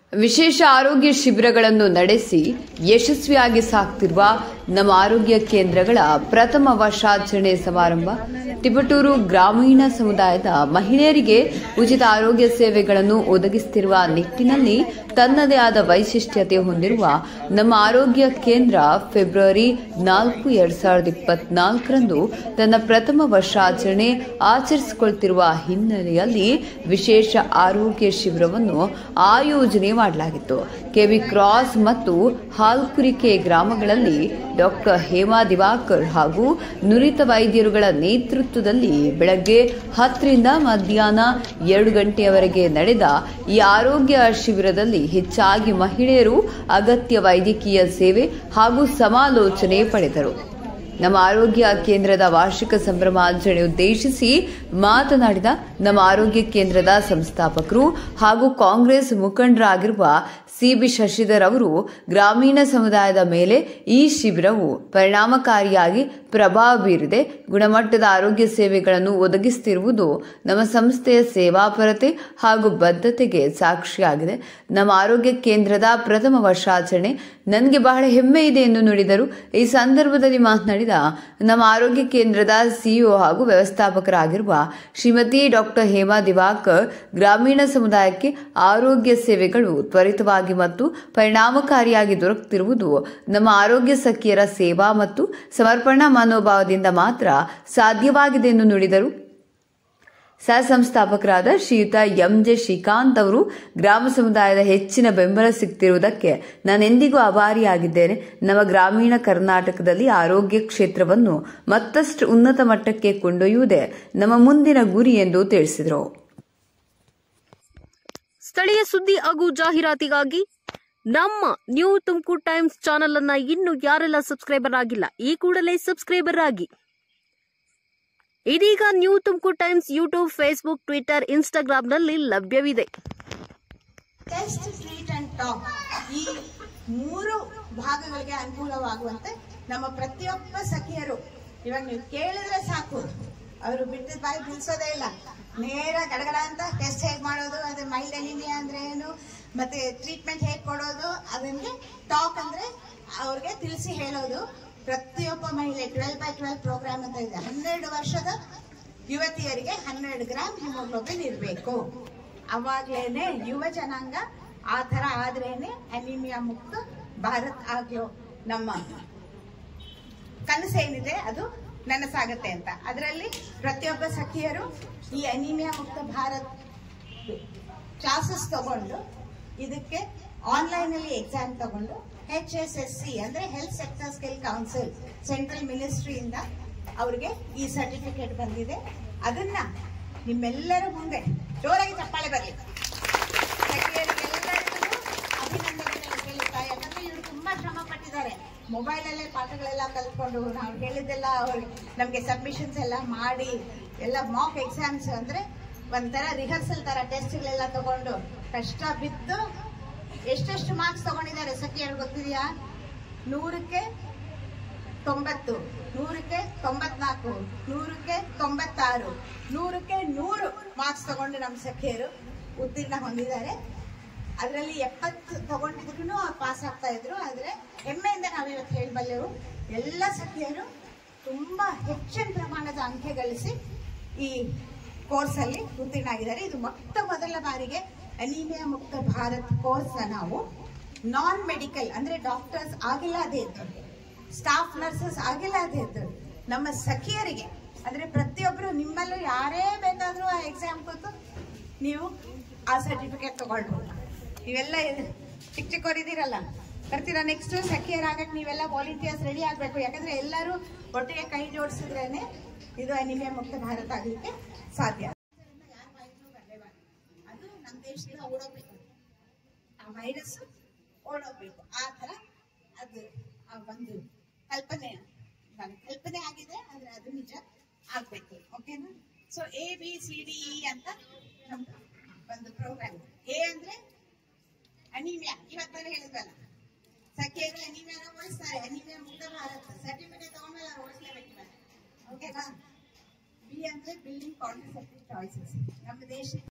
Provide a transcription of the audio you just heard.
ವಿಶೇಷ ಆರೋಗ್ಯ ಶಿಬಿರಗಳನ್ನು ನಡೆಸಿ ಯಶಸ್ವಿಯಾಗಿ ಸಾಗ್ತಿರುವ ನಮ್ಮ ಆರೋಗ್ಯ ಕೇಂದ್ರಗಳ ಪ್ರಥಮ ವರ್ಷಾಚರಣೆ ಸಮಾರಂಭ ತಿಪಟೂರು ಗ್ರಾಮೀಣ ಸಮುದಾಯದ ಮಹಿಳೆಯರಿಗೆ ಉಚಿತ ಆರೋಗ್ಯ ಸೇವೆಗಳನ್ನು ಒದಗಿಸುತ್ತಿರುವ ನಿಟ್ಟಿನಲ್ಲಿ ತನ್ನದೇ ಆದ ವೈಶಿಷ್ಟ್ಯತೆ ಹೊಂದಿರುವ ನಮ್ಮ ಆರೋಗ್ಯ ಕೇಂದ್ರ ಫೆಬ್ರವರಿ ನಾಲ್ಕು ಎರಡ್ ಸಾವಿರದ ಇಪ್ಪತ್ನಾಲ್ಕರಂದು ತನ್ನ ಪ್ರಥಮ ವರ್ಷಾಚರಣೆ ಆಚರಿಸಿಕೊಳ್ತಿರುವ ಹಿನ್ನೆಲೆಯಲ್ಲಿ ವಿಶೇಷ ಆರೋಗ್ಯ ಶಿಬಿರವನ್ನು ಆಯೋಜನೆ ಮಾಡಲಾಗಿತ್ತು ಕೆವಿ ಕ್ರಾಸ್ ಮತ್ತು ಹಾಲ್ಕುರಿಕೆ ಗ್ರಾಮಗಳಲ್ಲಿ ಡಾಕ್ಟರ್ ಹೇಮಾ ದಿವಾಕರ್ ಹಾಗೂ ನುರಿತ ವೈದ್ಯರುಗಳ ನೇತೃತ್ವದಲ್ಲಿ ಬೆಳಗ್ಗೆ ಹತ್ತರಿಂದ ಮಧ್ಯಾಹ್ನ ಎರಡು ಗಂಟೆಯವರೆಗೆ ನಡೆದ ಈ ಆರೋಗ್ಯ ಶಿಬಿರದಲ್ಲಿ ಹೆಚ್ಚಾಗಿ ಮಹಿಳೆಯರು ಅಗತ್ಯ ವೈದ್ಯಕೀಯ ಸೇವೆ ಹಾಗೂ ಸಮಾಲೋಚನೆ ಪಡೆದರು ನಮ್ಮ ಆರೋಗ್ಯ ಕೇಂದ್ರದ ವಾರ್ಷಿಕ ಸಂಭ್ರಮಾಚರಣೆ ಉದ್ದೇಶಿಸಿ ಮಾತನಾಡಿದ ನಮ್ಮ ಆರೋಗ್ಯ ಕೇಂದ್ರದ ಸಂಸ್ಥಾಪಕರು ಹಾಗೂ ಕಾಂಗ್ರೆಸ್ ಮುಖಂಡರಾಗಿರುವ ಸಿಬಿ ಶಶಿಧರ್ ಅವರು ಗ್ರಾಮೀಣ ಸಮುದಾಯದ ಮೇಲೆ ಈ ಶಿಬಿರವು ಪರಿಣಾಮಕಾರಿಯಾಗಿ ಪ್ರಭಾವ ಬೀರಿದೆ ಗುಣಮಟ್ಟದ ಆರೋಗ್ಯ ಸೇವೆಗಳನ್ನು ಒದಗಿಸುತ್ತಿರುವುದು ನಮ್ಮ ಸಂಸ್ಥೆಯ ಸೇವಾಪರತೆ ಹಾಗೂ ಬದ್ಧತೆಗೆ ಸಾಕ್ಷಿಯಾಗಿದೆ ನಮ್ಮ ಆರೋಗ್ಯ ಕೇಂದ್ರದ ಪ್ರಥಮ ವರ್ಷಾಚರಣೆ ನನಗೆ ಬಹಳ ಹೆಮ್ಮೆ ಇದೆ ಎಂದು ನುಡಿದರು ಈ ಸಂದರ್ಭದಲ್ಲಿ ಮಾತನಾಡಿದ ನಮ್ಮ ಆರೋಗ್ಯ ಕೇಂದ್ರದ ಸಿಇಒ ಹಾಗೂ ವ್ಯವಸ್ಥಾಪಕರಾಗಿರುವ ಶ್ರೀಮತಿ ಡಾಕ್ಟರ್ ಹೇಮಾ ದಿವಾಕರ್ ಗ್ರಾಮೀಣ ಸಮುದಾಯಕ್ಕೆ ಆರೋಗ್ಯ ಸೇವೆಗಳು ತ್ವರಿತವಾಗಿ ಮತ್ತು ಪರಿಣಾಮಕಾರಿಯಾಗಿ ದೊರಕುತ್ತಿರುವುದು ನಮ್ಮ ಆರೋಗ್ಯ ಸಖಿಯರ ಸೇವಾ ಮತ್ತು ಸಮರ್ಪಣಾ ಮನೋಭಾವದಿಂದ ಮಾತ್ರ ಸಾಧ್ಯವಾಗಿದೆ ಎಂದು ನುಡಿದರು ಸಹ ಸಂಸ್ಥಾಪಕರಾದ ಶ್ರೀಯುತ ಎಂಜೆ ಶ್ರೀಕಾಂತ್ ಅವರು ಗ್ರಾಮ ಸಮುದಾಯದ ಹೆಚ್ಚಿನ ಬೆಂಬಲ ಸಿಗ್ತಿರುವುದಕ್ಕೆ ನಾನೆಂದಿಗೂ ಆಭಾರಿಯಾಗಿದ್ದೇನೆ ನಮ್ಮ ಗ್ರಾಮೀಣ ಕರ್ನಾಟಕದಲ್ಲಿ ಆರೋಗ್ಯ ಕ್ಷೇತ್ರವನ್ನು ಮತ್ತಷ್ಟು ಉನ್ನತ ಮಟ್ಟಕ್ಕೆ ಕೊಂಡೊಯ್ಯುವುದೇ ನಮ್ಮ ಮುಂದಿನ ಗುರಿ ಎಂದು ತಿಳಿಸಿದರು ಸ್ಥಳೀಯ ಸುದ್ದಿ ಹಾಗೂ ಜಾಹೀರಾತಿಗಾಗಿ ನಮ್ಮ ನ್ಯೂ ತುಮಕೂರು ಟೈಮ್ಸ್ ಚಾನೆಲ್ ಅನ್ನ ಇನ್ನು ಯಾರೆಲ್ಲ ಸಬ್ಸ್ಕ್ರೈಬರ್ ಆಗಿಲ್ಲ ಈ ಕೂಡಲೇ ಸಬ್ಸ್ಕ್ರೈಬರ್ ಆಗಿ ಇದೀಗ new Tumakuru times YouTube Facebook Twitter ಇನ್ಸ್ಟಾಗ್ರಾಂನಲ್ಲಿ ಲಭ್ಯವಿದೆ ಟೆಸ್ಟ್ ಟ್ರೀಟ್ ಅಂಡ್ ಟಾಕ್ ಈ ಮೂರು ಭಾಗಗಳಿಗೆ ಅನುಕೂಲವಾಗುವಂತೆ ನಮ್ಮ ಪ್ರತಿಯೊಬ್ಬ ಸಖಿಯರು ಇವಾಗ ನೀವು ಕೇಳಿದ್ರೆ ಸಾಕು ಅವರು ಬಿಟ್ಟಿದ ಬಾಯಿ ಬಿಡಿಸೋದೇ ಇಲ್ಲ ನೇರ ಗಡಗಡ ಅಂತ ಟೆಸ್ಟ್ ಹೇಗೆ ಮಾಡೋದು ಅದೇ ಮೈಲ್ಡ್ ಅನಿಮಿಯಾ ಅಂದ್ರೆ ಏನು ಮತ್ತೆ ಟ್ರೀಟ್ಮೆಂಟ್ ಹೇಗೆ ಕೊಡೋದು ಅದನ್ನೇ ಟಾಕ್ ಅಂದ್ರೆ ಅವ್ರಿಗೆ ತಿಳಿಸಿ ಹೇಳೋದು ಪ್ರತಿಯೊಬ್ಬ ಮಹಿಳೆ ಟ್ವೆಲ್ ಬೈ ಟ್ವೆಲ್ ಪ್ರೋಗ್ರಾಮ್ ಅಂತ ಇದೆ ಹನ್ನೆರಡು ವರ್ಷದ ಯುವತಿಯರಿಗೆ ಹನ್ನೆರಡು ಗ್ರಾಮ್ ಹಿಮೋಗ್ಲೋಬಿನ್ ಇರಬೇಕು ಅವಾಗ್ಲೇನೆ ಯುವ ಜನಾಂಗ ಆ ತರ ಆದ್ರೇನೆ ಅನಿಮಿಯಾ ಮುಕ್ತ ಭಾರತ್ ಆಗ್ಲೋ ನಮ್ಮ ಕನಸೇನಿದೆ ಅದು ನನಸಾಗತ್ತೆ ಅಂತ ಅದರಲ್ಲಿ ಪ್ರತಿಯೊಬ್ಬ ಸಖಿಯರು ಈ ಅನಿಮಿಯಾ ಮುಕ್ತ ಭಾರತ್ ಕ್ಲಾಸಸ್ ತಗೊಂಡು ಇದಕ್ಕೆ ಆನ್ಲೈನ್ ಅಲ್ಲಿ ಎಕ್ಸಾಮ್ ತಗೊಂಡು ಎಚ್ ಎಸ್ ಎಸ್ ಸಿ ಅಂದ್ರೆ health sector skill council central ಮಿನಿಸ್ಟ್ರಿಯಿಂದ ಅವ್ರಿಗೆ ಈ ಸರ್ಟಿಫಿಕೇಟ್ ಬಂದಿದೆ ಅದನ್ನ ನಿಮ್ಮೆಲ್ಲರ ಮುಂದೆ ಜೋರಾಗಿ ಚಪ್ಪಾಳೆ ಬರಲಿ ಅಭಿನಂದನೆಗಳು ಹೇಳುತ್ತಾ ಯಾಕಂದ್ರೆ ಇವರು ತುಂಬಾ ಶ್ರಮ ಪಟ್ಟಿದ್ದಾರೆ ಮೊಬೈಲ್ ಅಲ್ಲೇ ಪಾಠಗಳೆಲ್ಲ ಕಲ್ತ್ಕೊಂಡು ನಾವು ಹೇಳಿದ್ದೆಲ್ಲ ಅವ್ರಿಗೆ ನಮ್ಗೆ ಸಬ್ಮಿಷನ್ಸ್ ಎಲ್ಲ ಮಾಡಿ ಎಲ್ಲ ಮಾಕ್ ಎಕ್ಸಾಮ್ಸ್ ಅಂದ್ರೆ ಒಂಥರ ರಿಹರ್ಸಲ್ ತರ ಟೆಸ್ಟ್ಗಳೆಲ್ಲ ತಗೊಂಡು ಕಷ್ಟ ಬಿದ್ದು ಎಷ್ಟೆಷ್ಟು ಮಾರ್ಕ್ಸ್ ತಗೊಂಡಿದ್ದಾರೆ ಸಖಿಯರು ಗೊತ್ತಿದೆಯಾ ನೂರಕ್ಕೆ ತೊಂಬತ್ತು ನೂರಕ್ಕೆ ತೊಂಬತ್ನಾಲ್ಕು ನೂರಕ್ಕೆ ತೊಂಬತ್ತಾರು ನೂರಕ್ಕೆ ನೂರು ಮಾರ್ಕ್ಸ್ ತಗೊಂಡು ನಮ್ಮ ಸಖಿಯರು ಉತ್ತೀರ್ಣ ಹೊಂದಿದ್ದಾರೆ ಅದರಲ್ಲಿ ಎಪ್ಪತ್ತು ತಗೊಂಡಿದ್ರು ಪಾಸ್ ಆಗ್ತಾ ಇದ್ರು ಆದ್ರೆ ಹೆಮ್ಮೆಯಿಂದ ನಾವು ಇವತ್ತು ಹೇಳಬಲ್ಲೆವು ಎಲ್ಲ ಸಖಿಯರು ತುಂಬಾ ಹೆಚ್ಚಿನ ಪ್ರಮಾಣದ ಅಂಕೆ ಗಳಿಸಿ ಈ ಕೋರ್ಸ್ ಅಲ್ಲಿ ಉತ್ತೀರ್ಣ ಆಗಿದ್ದಾರೆ ಇದು ಮೊಟ್ಟ ಮೊದಲ ಬಾರಿಗೆ ಅನಿಮಿಯಾ ಮುಕ್ತ ಭಾರತ್ ಕೋರ್ಸ್ ನಾವು ನಾನ್ ಮೆಡಿಕಲ್ ಅಂದ್ರೆ ಡಾಕ್ಟರ್ಸ್ ಆಗಿಲ್ಲ ಅದೇ ಇದ್ದವ್ರಿಗೆ ಸ್ಟಾಫ್ ನರ್ಸಸ್ ಆಗಿಲ್ಲ ಅದೇ ಇದ್ದವ್ರು ನಮ್ಮ ಸಖಿಯರಿಗೆ ಅಂದ್ರೆ ಪ್ರತಿಯೊಬ್ರು ನಿಮ್ಮಲ್ಲೂ ಯಾರೇ ಬೇಕಾದ್ರೂ ಆ ಎಕ್ಸಾಮ್ ಕೂತು ನೀವು ಆ ಸರ್ಟಿಫಿಕೇಟ್ ತಗೊಳ್ಬೋದು ನೀವೆಲ್ಲ ಚಿಕ್ಕ ಚಿಕ್ಕವರಿದ್ದೀರಲ್ಲ ಬರ್ತೀರಾ ನೆಕ್ಸ್ಟ್ ಸಖಿಯರಾಗಕ್ಕೆ ನೀವೆಲ್ಲ ವಾಲಂಟಿಯರ್ಸ್ ರೆಡಿ ಆಗ್ಬೇಕು ಯಾಕಂದ್ರೆ ಎಲ್ಲರೂ ಒಟ್ಟಿಗೆ ಕೈ ಜೋಡಿಸಿದ್ರೇನೆ ಇದು ಅನಿಮಿಯಾ ಮುಕ್ತ ಭಾರತ ಆಗ್ಲಿಕ್ಕೆ ಸಾಧ್ಯ ಅದು ನಮ್ಮ ದೇಶದಿಂದ ಓಡೋಗ್ಬೇಕು ಆ ವೈರಸ್ ಓಡೋಗ್ಬೇಕು ಆ ತರ ಅದು ಆ ಒಂದು ಕಲ್ಪನೆ ನನ್ನ ಕಲ್ಪನೆ ಆಗಿದೆ ಆದ್ರೆ ಅದು ನಿಜ ಆಗ್ಬೇಕು ಓಕೆನಾ so A B C D E ಅಂತ ನಮ್ದು ಒಂದು ಪ್ರೋಗ್ರಾಮ್ ಎ ಅಂದ್ರೆ ಅನಿಮಿಯಾ ಇವತ್ತೆಲ್ಲ ಹೇಳಿದ್ವಲ್ಲ ಸಖಿಯರು ಅನಿಮಿಯಾನ ಓಡಿಸ್ತಾರೆ ಅನಿಮಿಯಾ ಮುಕ್ತ ಭಾರತ ಸರ್ಟಿಫಿಕೇಟ್ ತಗೊಂಡ್ಮೇಲೆ ಅವ್ರು ಓಡಿಸ್ಲೇಬೇಕು ಓಕೆನಾ ಬಿ ಅಂದ್ರೆ ಬಿಲ್ಡಿಂಗ್ ಕಾಂಟ್ರಸೆಪ್ಟಿವ್ ಚಾಯ್ಸಸ್ ನಮ್ಮ ದೇಶ